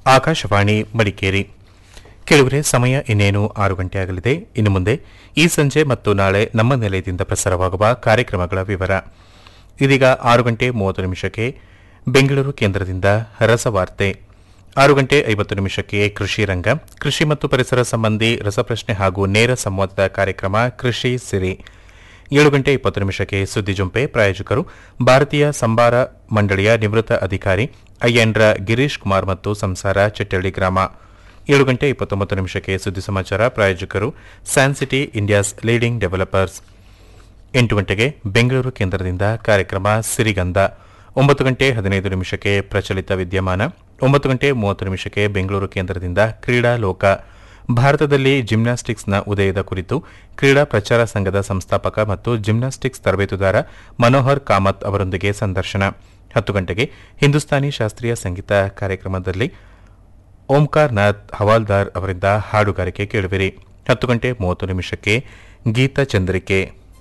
ಆಕಾಶವಾಣಿ ಮಡಿಕೇರಿ ಕೆಲವರೆ ಸಮಯ ಇನ್ನೇನು ಆರು ಗಂಟೆ ಆಗಲಿದೆ ಇನ್ನು ಮುಂದೆ ಈ ಸಂಜೆ ಮತ್ತು ನಾಳೆ ನಮ್ಮ ನಿಲಯದಿಂದ ಪ್ರಸಾರವಾಗುವ ಕಾರ್ಯಕ್ರಮಗಳ ವಿವರ ಇದೀಗ ಆರು ಗಂಟೆ ಮೂವತ್ತು ನಿಮಿಷಕ್ಕೆ ಬೆಂಗಳೂರು ಕೇಂದ್ರದಿಂದ ರಸವಾರ್ತೆ ಆರು ಗಂಟೆ ಐವತ್ತು ನಿಮಿಷಕ್ಕೆ ಕೃಷಿ ರಂಗ ಕೃಷಿ ಮತ್ತು ಪರಿಸರ ಸಂಬಂಧಿ ರಸಪ್ರಶ್ನೆ ಹಾಗೂ ನೇರ ಸಂವಾದದ ಕಾರ್ಯಕ್ರಮ ಕೃಷಿ ಸಿರಿ ಏಳು ಗಂಟೆ ಇಪ್ಪತ್ತು ನಿಮಿಷಕ್ಕೆ ಸುದ್ದಿ ಜುಂಪೆ ಪ್ರಾಯೋಜಕರು ಭಾರತೀಯ ಸಂಬಾರ ಮಂಡಳಿಯ ನಿವೃತ್ತ ಅಧಿಕಾರಿ ಅಯ್ಯಂಡ್ರ ಗಿರೀಶ್ ಕುಮಾರ್ ಮತ್ತು ಸಂಸಾರ ಚೆಟ್ಟಳ್ಳಿ ಗ್ರಾಮ ಏಳು ಗಂಟೆ ಇಪ್ಪತ್ತೊಂಬತ್ತು ನಿಮಿಷಕ್ಕೆ ಸುದ್ದಿ ಸಮಾಚಾರ ಪ್ರಾಯೋಜಕರು ಸ್ಯಾನ್ಸಿಟಿ ಇಂಡಿಯಾಸ್ ಲೀಡಿಂಗ್ ಡೆವಲಪರ್ಸ್ ಎಂಟು ಗಂಟೆಗೆ ಬೆಂಗಳೂರು ಕೇಂದ್ರದಿಂದ ಕಾರ್ಯಕ್ರಮ ಸಿರಿಗಂಧ ಒಂಬತ್ತು ಗಂಟೆ ಹದಿನೈದು ನಿಮಿಷಕ್ಕೆ ಪ್ರಚಲಿತ ವಿದ್ಯಮಾನ ಒಂಬತ್ತು ಗಂಟೆ ಮೂವತ್ತು ನಿಮಿಷಕ್ಕೆ ಬೆಂಗಳೂರು ಕೇಂದ್ರದಿಂದ ಕ್ರೀಡಾ ಲೋಕ ಭಾರತದಲ್ಲಿ ಜಿಮ್ನಾಸ್ಟಿಕ್ಸ್ನ ಉದಯದ ಕುರಿತು ಕ್ರೀಡಾ ಪ್ರಚಾರ ಸಂಘದ ಸಂಸ್ಥಾಪಕ ಮತ್ತು ಜಿಮ್ನಾಸ್ಟಿಕ್ಸ್ ತರಬೇತುದಾರ ಮನೋಹರ್ ಕಾಮತ್ ಅವರೊಂದಿಗೆ ಸಂದರ್ಶನ ಹತ್ತು ಗಂಟೆಗೆ ಹಿಂದೂಸ್ತಾನಿ ಶಾಸ್ತ್ರೀಯ ಸಂಗೀತ ಕಾರ್ಯಕ್ರಮದಲ್ಲಿ ಓಂಕಾರ್ ನಾಥ್ ಹವಾಲ್ದಾರ್ ಅವರಿಂದ ಹಾಡುಗಾರಿಕೆ ಕೇಳುವಿರಿ ಹತ್ತು ಗಂಟೆ ಮೂವತ್ತು ನಿಮಿಷಕ್ಕೆ ಗೀತ ಚಂದ್ರಿಕೆ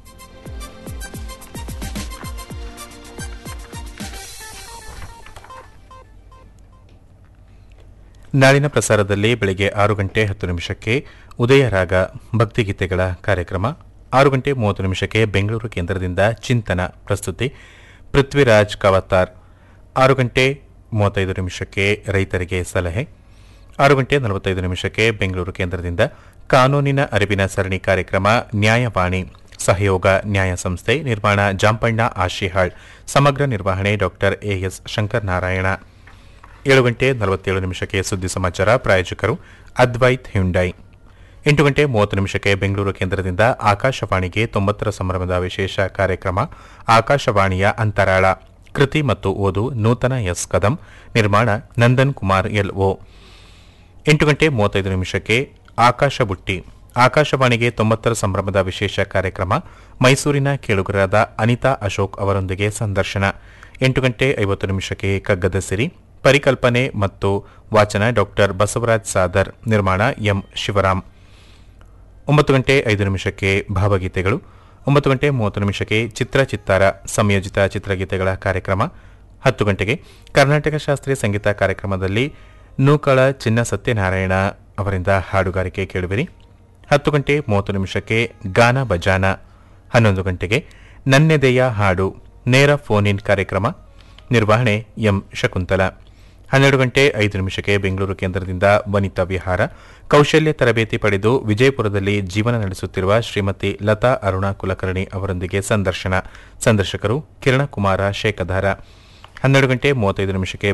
ನಾಳಿನ ಪ್ರಸಾರದಲ್ಲಿ ಬೆಳಗ್ಗೆ ಆರು ಗಂಟೆ ಹತ್ತು ನಿಮಿಷಕ್ಕೆ ಉದಯ ರಾಗ ಭಕ್ತಿಗೀತೆಗಳ ಕಾರ್ಯಕ್ರಮ ಆರು ಗಂಟೆ ಮೂವತ್ತು ನಿಮಿಷಕ್ಕೆ ಬೆಂಗಳೂರು ಕೇಂದ್ರದಿಂದ ಚಿಂತನ ಪ್ರಸ್ತುತಿ ಪೃಥ್ವಿರಾಜ್ ಕವತಾರ್ ಆರು ಗಂಟೆ ಮೂವತ್ತೈದು ನಿಮಿಷಕ್ಕೆ ರೈತರಿಗೆ ಸಲಹೆ ಆರು ಗಂಟೆ ನಲವತ್ತೈದು ನಿಮಿಷಕ್ಕೆ ಬೆಂಗಳೂರು ಕೇಂದ್ರದಿಂದ ಕಾನೂನಿನ ಅರಿವಿನ ಸರಣಿ ಕಾರ್ಯಕ್ರಮ ನ್ಯಾಯವಾಣಿ ಸಹಯೋಗ ನ್ಯಾಯ ಸಂಸ್ಥೆ ನಿರ್ಮಾಣ ಜಾಂಪಣ್ಣ ಆಶಿಹಾಳ್ ಸಮಗ್ರ ನಿರ್ವಹಣೆ ಡಾಕ್ಟರ್ ಎಎಸ್ ಶಂಕರ್ ನಾರಾಯಣ ಏಳು ಗಂಟೆ ನಲವತ್ತೇಳು ನಿಮಿಷಕ್ಕೆ ಸುದ್ದಿ ಸಮಾಚಾರ ಪ್ರಾಯೋಜಕರು ಅದ್ವೈತ್ ಹ್ಯುಂಡೈ ಎಂಟು ಗಂಟೆ ಮೂವತ್ತು ನಿಮಿಷಕ್ಕೆ ಬೆಂಗಳೂರು ಕೇಂದ್ರದಿಂದ ಆಕಾಶವಾಣಿಗೆ ತೊಂಬತ್ತರ ಸಂಭ್ರಮದ ವಿಶೇಷ ಕಾರ್ಯಕ್ರಮ ಆಕಾಶವಾಣಿಯ ಅಂತರಾಳ ಕೃತಿ ಮತ್ತು ಓದು ನೂತನ ಎಸ್ ಕದಂ ನಿರ್ಮಾಣ ನಂದನ್ ಕುಮಾರ್ ಎಲ್ಒ ಎಂಟು ಗಂಟೆ ಮೂವತ್ತೈದು ನಿಮಿಷಕ್ಕೆ ಆಕಾಶ ಬುಟ್ಟಿ ಆಕಾಶವಾಣಿಗೆ ತೊಂಬತ್ತರ ಸಂಭ್ರಮದ ವಿಶೇಷ ಕಾರ್ಯಕ್ರಮ ಮೈಸೂರಿನ ಕೇಳುಗರಾದ ಅನಿತಾ ಅಶೋಕ್ ಅವರೊಂದಿಗೆ ಸಂದರ್ಶನ ಎಂಟು ಗಂಟೆ ಐವತ್ತು ನಿಮಿಷಕ್ಕೆ ಕಗ್ಗದ ಸಿರಿ ಪರಿಕಲ್ಪನೆ ಮತ್ತು ವಾಚನ ಡಾಕ್ಟರ್ ಬಸವರಾಜ್ ಸಾದರ್ ನಿರ್ಮಾಣ ಎಂ ಶಿವರಾಮ್ ಒಂಬತ್ತು ಗಂಟೆ ಐದು ನಿಮಿಷಕ್ಕೆ ಭಾವಗೀತೆಗಳು ಒಂಬತ್ತು ಗಂಟೆ ಮೂವತ್ತು ನಿಮಿಷಕ್ಕೆ ಚಿತ್ರ ಚಿತ್ತಾರ ಸಂಯೋಜಿತ ಚಿತ್ರಗೀತೆಗಳ ಕಾರ್ಯಕ್ರಮ ಹತ್ತು ಗಂಟೆಗೆ ಕರ್ನಾಟಕ ಶಾಸ್ತ್ರೀಯ ಸಂಗೀತ ಕಾರ್ಯಕ್ರಮದಲ್ಲಿ ನೂಕಳ ಚಿನ್ನ ಸತ್ಯನಾರಾಯಣ ಅವರಿಂದ ಹಾಡುಗಾರಿಕೆ ಕೇಳುವಿರಿ ಹತ್ತು ಗಂಟೆ ಮೂವತ್ತು ನಿಮಿಷಕ್ಕೆ ಗಾನ ಬಜಾನ ಹನ್ನೊಂದು ಗಂಟೆಗೆ ನನ್ನೆದೆಯ ಹಾಡು ನೇರ ಫೋನ್ ಇನ್ ಕಾರ್ಯಕ್ರಮ ನಿರ್ವಹಣೆ ಎಂ ಶಕುಂತಲ ಹನ್ನೆರಡು ಗಂಟೆ ಐದು ನಿಮಿಷಕ್ಕೆ ಬೆಂಗಳೂರು ಕೇಂದ್ರದಿಂದ ವನಿತಾ ವಿಹಾರ ಕೌಶಲ್ಯ ತರಬೇತಿ ಪಡೆದು ವಿಜಯಪುರದಲ್ಲಿ ಜೀವನ ನಡೆಸುತ್ತಿರುವ ಶ್ರೀಮತಿ ಲತಾ ಅರುಣಾ ಕುಲಕರ್ಣಿ ಅವರೊಂದಿಗೆ ಸಂದರ್ಶನ ಸಂದರ್ಶಕರು ಕಿರಣಕುಮಾರ ಶೇಖಧಾರ ಹನ್ನೆರಡು ಗಂಟೆ ಮೂವತ್ತೈದು ನಿಮಿಷಕ್ಕೆ